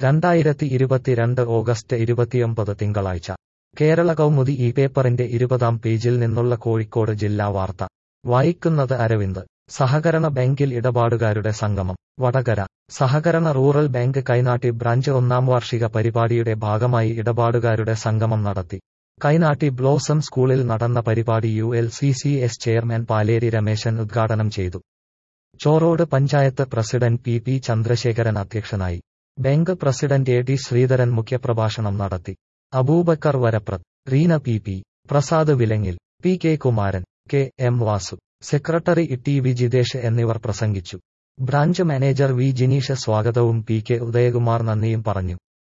രണ്ടായിരത്തി ഇരുപത്തിരണ്ട് ഓഗസ്റ്റ് ഇരുപത്തിയൊമ്പത് തിങ്കളാഴ്ച കേരള കൗമുദി ഈ പേപ്പറിന്റെ ഇരുപതാം പേജിൽ നിന്നുള്ള കോഴിക്കോട് ജില്ലാ വാർത്ത വായിക്കുന്നത് അരവിന്ദ് സഹകരണ ബാങ്കിൽ ഇടപാടുകാരുടെ സംഗമം വടകര സഹകരണ റൂറൽ ബാങ്ക് കൈനാട്ടി ബ്രാഞ്ച് ഒന്നാം വാർഷിക പരിപാടിയുടെ ഭാഗമായി ഇടപാടുകാരുടെ സംഗമം നടത്തി കൈനാട്ടി ബ്ലോസം സ്കൂളിൽ നടന്ന പരിപാടി U L C C S chairman Paleri Rameshan ഉദ്ഘാടനം ചെയ്തു Chorode panchayat president P P Chandrasekharan അധ്യക്ഷനായി bank president A T Sreedharan മുഖ്യപ്രഭാഷണം നടത്തി Abubakar Varaprath Reena P P Prasad Vilangil P K Kumaran K M Vasu secretary T V Jithesh എന്നിവർ പ്രസംഗിച്ചു ബ്രാഞ്ച് മാനേജർ വി ജിനീഷ് സ്വാഗതവും പി കെ ഉദയകുമാർ നന്ദിയും പറഞ്ഞു